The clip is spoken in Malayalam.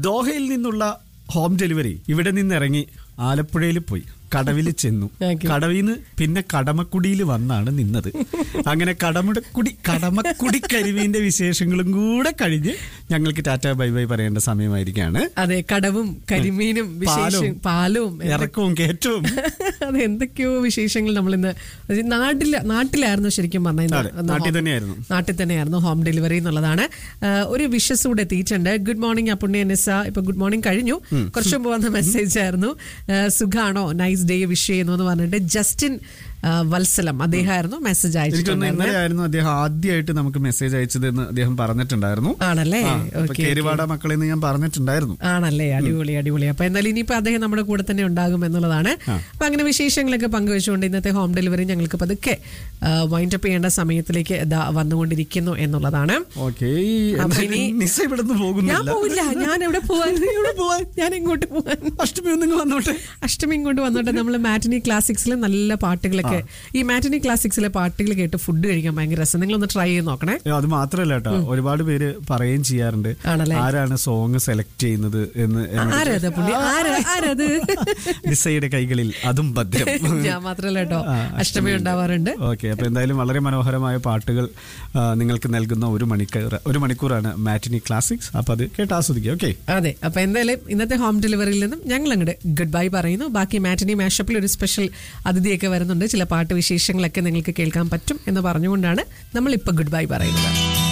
ദോഹയിൽ നിന്നുള്ള ഹോം ഡെലിവറി ഇവിടെ നിന്ന് ഇറങ്ങി ആലപ്പുഴയിൽ പോയി കടവിൽ ചെന്നു Okay. കടവിൽ നിന്ന് പിന്നെ കടമക്കുടിയിൽ വന്നാണ് നിന്നത് അങ്ങനെ കടമുടക്കുടി കടമക്കുടി കരിമീന്റെ വിശേഷങ്ങളും കൂടെ കഴിഞ്ഞ് ഞങ്ങൾക്ക് ടാറ്റ ബൈ ബൈ പറയേണ്ട സമയമായിരിക്കാണ് അതെ കടവും കരിമീനും വിശേഷം പാലവും എന്തൊക്കെ- ഇറക്കവും കയറ്റവും അതെ എന്തൊക്കെയോ വിശേഷങ്ങൾ നമ്മൾ ഇന്ന് നാട്ടില നാട്ടിലായിരുന്നു ശരിക്കും പറഞ്ഞാൽ അതെ, നാട്ടിൽ തന്നെയായിരുന്നു. നാട്ടിൽ തന്നെയായിരുന്നു ഹോം ഡെലിവറി എന്നുള്ളതാണ് ആ, ഒരു വിഷസ് കൂടെ എത്തിയിട്ടുണ്ട് ഗുഡ് മോർണിംഗ് അപ്പുണ്യ നിസ ഇപ്പൊ ഗുഡ് മോർണിംഗ് കഴിഞ്ഞു കുറച്ച് മുമ്പ് വന്ന മെസ്സേജ് ആയിരുന്നു ആ, സുഖാണോ നൈസ് ഡേ വിഷ് ചെയ്യുന്നു എന്ന് പറഞ്ഞിട്ട് ജസ്റ്റിൻ ആ, വത്സലം അദ്ദേഹമായിരുന്നു മെസ്സേജ് എനിക്കൊന്ന് അയച്ചിട്ടുണ്ടായിരുന്നത് ഇന്നലെ ആയിരുന്നു അദ്ദേഹം ആദ്യമായിട്ട് നമുക്ക് മെസ്സേജ് അയച്ചതെന്ന് അദ്ദേഹം പറഞ്ഞിട്ടുണ്ടായിരുന്നു ആണല്ലേ ആ, അപ്പൊ ഓക്കെ കേരിവാട മക്കളെ എന്ന് ഞാൻ പറഞ്ഞിട്ടുണ്ടായിരുന്നു ആണല്ലേ അടിപൊളി അടിപൊളി അപ്പൊ എന്തായാലും ഇനിയിപ്പോ അദ്ദേഹം നമ്മുടെ കൂടെ തന്നെ ഉണ്ടാകും എന്നുള്ളതാണ് അപ്പൊ അങ്ങനെ വിശേഷങ്ങളൊക്കെ പങ്കുവെച്ചുകൊണ്ട് ഇന്നത്തെ ഹോം ഡെലിവറി ഞങ്ങൾക്ക് പതുക്കെ വൈൻഡ് അപ്പ് ചെയ്യേണ്ട സമയത്തിലേക്ക് ദാ വന്നുകൊണ്ടിരിക്കുന്നു എന്നുള്ളതാണ് ഓക്കെ അപ്പൊ ഇനി- നിസ ഇവിടെ നിന്ന് ഞാൻ പോകുന്നില്ല പോവില്ല ഞാൻ എവിടെ പോവാൻ എവിടെ പോവാൻ ഞാൻ എങ്ങോട്ട് പോവാൻ അഷ്ടമി ഒന്നും വന്നോട്ടെ അഷ്ടമി കൊണ്ട് വന്നോട്ടെ നമ്മൾ മാറ്റിനി ക്ലാസിക്സിലെ നല്ല പാട്ടുകളൊക്കെ ഈ മാറ്റിനി ക്ലാസിക്സിലെ പാട്ടുകൾ കേട്ട് ഫുഡ് കഴിക്കാൻ ഭയങ്കര രസം നിങ്ങളൊന്ന് ട്രൈ ചെയ്ത് നോക്കണേ ഏ, അത് മാത്രല്ല കേട്ടോ ഒരുപാട് പേര് പറയുകയും ചെയ്യാറുണ്ട് ആണല്ലേ? ആരാണ് സോങ് സെലക്ട് ചെയ്യുന്നത് എന്ന് എന്നോട് ആരത് പുള്ളി ആരാ ആരത് നിസയുടെ കൈകളിൽ അതും ഭദ്രം ഞാൻ മാത്രല്ല കേട്ടോ അഷ്ടമി ഉണ്ടാവാറുണ്ട് ഓക്കെ അപ്പൊ എന്തായാലും വളരെ മനോഹരമായ പാട്ടുകൾ ആ, നിങ്ങൾക്ക് നൽകുന്ന ഒരു മണിക്കൂർ ഒരു മണിക്കൂറാണ് മാറ്റിനി ക്ലാസിക്സ് അപ്പൊ അത് കേട്ട് ആസ്വദിക്കുക ഓക്കെ അതെ അപ്പൊ എന്തായാലും ഇന്നത്തെ ഹോം ഡെലിവറിയിൽ നിന്നും ഞങ്ങൾ അങ്ങോട്ട് ഗുഡ് ബൈ പറയുന്നു ബാക്കി മാറ്റിനി മാഷപ്പിൽ ഒരു സ്പെഷ്യൽ അതിഥിയൊക്കെ വരുന്നുണ്ട് ചില പാട്ട് വിശേഷങ്ങളൊക്കെ നിങ്ങൾക്ക് കേൾക്കാൻ പറ്റും എന്ന് പറഞ്ഞുകൊണ്ടാണ് നമ്മൾ ഇപ്പൊ ഗുഡ് ബൈ പറയുന്നത്